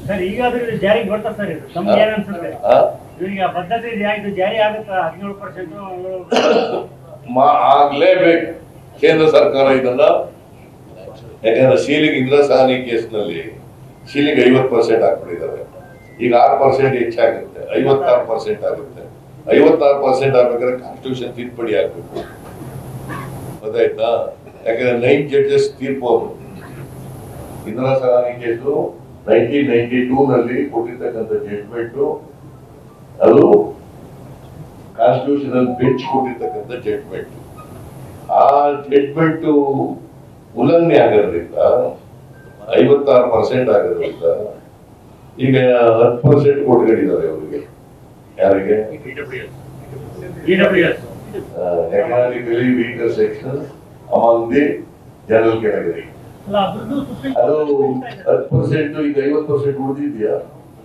Sir ಈಗಾದ್ರೂ ಇದು ಜಾರಿಗೆ ಬರ್ತಾ ಸರ್ ಇದು ತಮ್ಗೆ ಏನ್ ಅನ್ಸುತ್ತೆ ಆ? ಇವರಿಗೆ ಆ ಪದ್ಧತಿ ಇದು ಜಾರಿ ಆಗುತ್ತಾ ಹದಿನೇಳು ಪರ್ಸೆಂಟ್ ಮಾ- ಆಗ್ಲೇಬೇಕು ಕೇಂದ್ರ ಸರ್ಕಾರ ಇದನ್ನ ಯಾಕಂದ್ರೆ ಶೀಲಿಂಗ್ ಇಂದಿರಾ ಸಹಾನಿ ಕೇಸ್ನಲ್ಲಿ ಶೀಲಿಂಗ್ ಐವತ್ ಪರ್ಸೆಂಟ್ ಹಾಕ್ಬಿಟ್ಟಿದ್ದಾರೆ ಈಗ ಆರು ಪರ್ಸೆಂಟ್ ಹೆಚ್ಚಾಗುತ್ತೆ ಐವತ್ತಾರು ಪರ್ಸೆಂಟ್ ಆಗುತ್ತೆ ಐವತ್ತಾರು ಪರ್ಸೆಂಟ್ ಆಗ್ಬೇಕಾದ್ರೆ ಕಾನ್ಸ್ಟಿಟ್ಯೂಷನ್ ತಿದ್ದುಪಡಿ ಆಗ್ಬೇಕು ಗೊತ್ತಾಯ್ತಾ ಯಾಕಂದ್ರೆ ನೈನ್ ಜಡ್ಜಸ್ ತೀರ್ಪು ಅದು Indira Sawhney case nineteen ninety two ನಲ್ಲಿ ಕೊಟ್ಟಿರ್ತಕ್ಕಂಥ ಜಡ್ಜ್ಮೆಂಟ್ ಅದು ಕಾನ್ಸ್ಟಿಟ್ಯೂಷನಲ್ ಬೆಂಚ್ ಕೊಟ್ಟಿರ್ತಕ್ಕಂಥ ಜಡ್ಜ್ಮೆಂಟ್ ಆ ಜಡ್ಜ್ಮೆಂಟ್ ಉಲ್ಲಂಘನೆ ಆಗೋದ್ರಿಂದ ಐವತ್ತಾರು ಪರ್ಸೆಂಟ್ ಆಗೋದ್ರಿಂದ ಈಗ ಹತ್ತು ಪರ್ಸೆಂಟ್ ಕೊಟ್ಕೊಂಡಿದ್ದಾರೆ ಅವರಿಗೆ ಯಾರಿಗೆ E W S economically weaker section among the general category ಅಲ್ಲ ಅದ್ರದ್ದು ಸುಪ್ರೀಂ ಅದು ಕೋರ್ಟ್ ಹತ್ತು ಪರ್ಸೆಂಟ್ ಈಗ ಐವತ್ತು ಪರ್ಸೆಂಟ್ ಉಳಿದಿದ್ಯಾ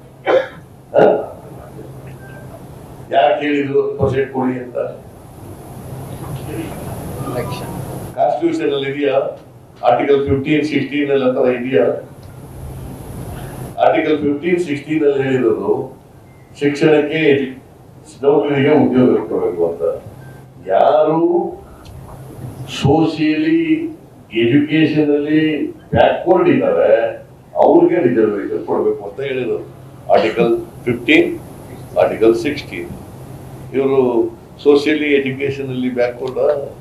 ಯಾಕೆ ಹೇಳಿದ್ರು ಹತ್ತು ಪರ್ಸೆಂಟ್ ಕೊಡಿ ಅಂತ ಕಾನ್ಸ್ಟಿಟ್ಯೂಷನ್ ಅಲ್ಲಿ ಇದೆಯಾ ಆರ್ಟಿಕಲ್ ಫಿಫ್ಟೀನ್ ಸಿಕ್ಸ್ಟೀನ್ ಅಲ್ಲಿ ಆತರ ಇದೆಯಾ ಆರ್ಟಿಕಲ್ ಫಿಫ್ಟೀನ್ ಸಿಕ್ಸ್ಟೀನ್ ಅಲ್ಲಿ ಹೇಳಿರೋದು ಶಿಕ್ಷಣಕ್ಕೆ ನೌಕರಿಗೆ ಉದ್ಯೋಗ ಕೊಡಬೇಕು ಅಂತ ಯಾರು ಸೋಷಿಯಲಿ ಎಜುಕೇಶನ್ ಅಲ್ಲಿ ಬ್ಯಾಕ್ವರ್ಡ್ ಇದ್ದಾರೆ ಅವ್ರಿಗೆ ರಿಸರ್ವೇಶನ್ ಕೊಡಬೇಕು ಅಂತ ಹೇಳಿರೋದು ಆರ್ಟಿಕಲ್ ಫಿಫ್ಟೀನ್ ಆರ್ಟಿಕಲ್ ಸಿಕ್ಸ್ಟೀನ್ ಇವರು ಸೋಷಿಯಲಿ ಎಜುಕೇಶನ್ ಅಲ್ಲಿ ಬ್ಯಾಕ್ವರ್ಡ್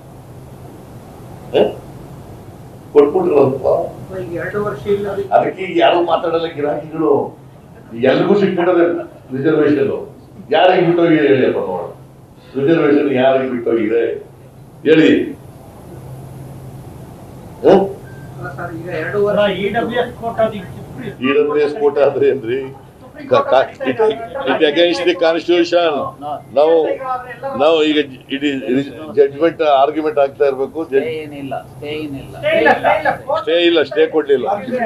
ಕೊಟ್ಬಿಟ್ರಲ್ಲಪ್ಪ ಈಗ ಎರಡು ವರ್ಷ ಇಲ್ಲ ಅದಕ್ಕೆ ಈಗ ಯಾರು ಮಾತಾಡಲ್ಲ ಗಿರಾಕಿಗಳು ಎಲ್ರಿಗೂ ಸಿಕ್ಬಿಟ್ಟದೆ ರಿಸರ್ವೇಶನ್ ಯಾರಿಗೆ ಬಿಟ್ಟೋಗಿದೆ ಹೇಳಿಯಪ್ಪ ನೋಡ ರಿಸರ್ವೇಶನ್ ಯಾರಿಗೆ ಬಿಟ್ಟೋಗಿದೆ ಹೇಳಿ ಅಲ್ಲ ಸರ್ ಈಗ ಎರಡು ವರ್ಷ ಇಡಬ್ಲ್ಯೂ ಎಸ್ ಕೋರ್ಟ್ ಅದು ಈಗ supreme E W S quota ಅಂದ್ರೆ ಏನ್ರಿ ಇಟ್ ಅಗೇನ್ಸ್ಟ್ ದಿ ಕಾನ್ಸ್ಟಿಟ್ಯೂಷನ್ ನಾವು ನಾವು ಈಗ ಇಟ್ ಜಡ್ಜ್ಮೆಂಟ್ ಆರ್ಗ್ಯುಮೆಂಟ್ ಆಗ್ತಾ ಇರ್ಬೇಕು ಸ್ಟೇ ಏನಿಲ್ಲ ಸ್ಟೇ ಏನಿಲ್ಲ ಸ್ಟೇ ಇಲ್ಲ ಸ್ಟೇ ಕೊಡ್ಲಿಲ್ಲ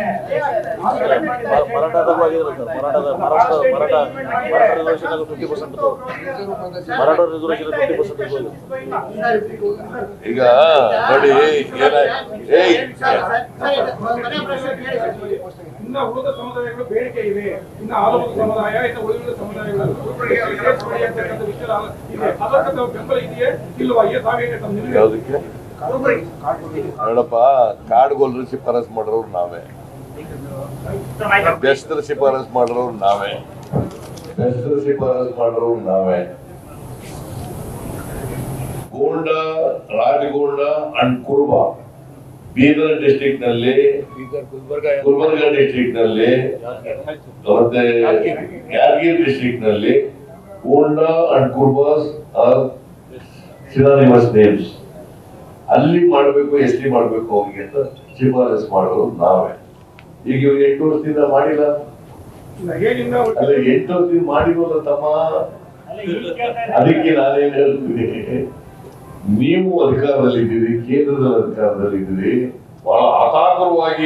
ಮರಾಠದಲ್ಲೂ ಆಗಿದ್ರು ಸರ್ ಮರಾಠದ Maharashtra Maratha Maratha reservation fifty percent Maratha reservation fifty percent ಈಗ ನೋಡಿ ಏನ ಏಯ್ ಮನೆ ಪ್ರಶ್ನೆ ಕೇಳಿ ಸರ್. ಇನ್ನ ಉಳಿದ ಸಮುದಾಯಗಳು ಬೇಡಿಕೆ ಇದೆ ಇನ್ನ ಆಲೋಕ ಸಮುದಾಯ ಇನ್ನು ಉಳಿದ ಸಮುದಾಯಗಳು ವಿಶೇಷ ಪಡಿ ಅಂತಕ್ಕಂಥ ವಿಚಾರ ಇದೆ ಅದಕ್ಕೆ ತಾವು ಬೆಂಬಲ ಇದೆಯೇ ಇಲ್ವಾ ಏ ತಾವೇಗೆ ತಮ್ಮ ನಿಲುವು? ಯಾವ್ದಕ್ಕೆ ನೋಡಪ್ಪ ಕಾಡ್ಗೊಲ್ರು ಶಿಫಾರಸ್ ಮಾಡೋರು ನಾವೇ ಬೆಸ್ತರ ಶಿಫಾರಸ್ ಮಾಡೋರು ನಾವೇ ಬೆಸ್ತರ ಶಿಫಾರಸ್ ಮಾಡೋರು ನಾವೇ ಗೋಂಡ ರಾಜಗೋಂಡ ಅಂಡ್ ಕುರುಬ ಬೀದರ್ ಡಿಸ್ಟ್ರಿಕ್ಟ್ ನಲ್ಲಿ ಗುಲ್ಬರ್ಗ ಡಿಸ್ಟ್ರಿಕ್ಟ್ ನಲ್ಲಿ ಮತ್ತೆ ಯಾದಗಿರಿ ಡಿಸ್ಟ್ರಿಕ್ಟ್ ನಲ್ಲಿ Gonda and Kurubas are synonymous names ಅಲ್ಲಿ ಮಾಡಬೇಕು ಎಸ್ ಟಿ ಮಾಡಬೇಕು ಅವ್ರಿಗೆ ಅಂತ ಶಿಫಾರಸ್ ಮಾಡೋರು ನಾವೇ ಈಗ ಇವ್ರು ಎಂಟು ವರ್ಷದಿಂದ ಮಾಡಿಲ್ಲ ಇನ್ನ ಏನಿನ್ನ ಅಲ್ಲ ಎಂಟು ವರ್ಷದಿಂದ ಮಾಡಿರೋಲ್ಲ ತಮ್ಮ ಅದಕ್ಕೆ ನಾನೇನ್ ಹೇಳ್ತೀನಿ ನೀವು ಅಧಿಕಾರದಲ್ಲಿದ್ದೀರಿ ಕೇಂದ್ರದಲ್ಲಿ ಅಧಿಕಾರದಲ್ಲಿದ್ದೀರಿ ಬಹಳ ಆತಾಕರವಾಗಿ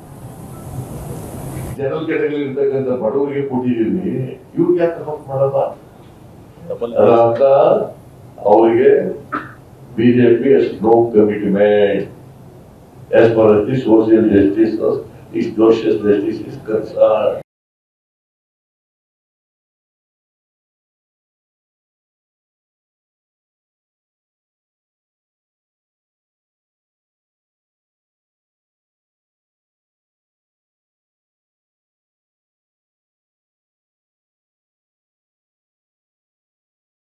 ಜನರಲ್ ಕೆಟಗರಿ ಇರ್ತಕ್ಕಂಥ ಬಡವರಿಗೆ ಕೊಟ್ಟಿದ್ದೀರಿ ಇವ್ರಿಗೆ ಯಾಕೆ ಸಪೋರ್ಟ್ ಮಾಡಲ್ಲ ಅದರ ಅರ್ಥ ಅವರಿಗೆ BJP is no commitment as far as the social justice, is social justice is concerned.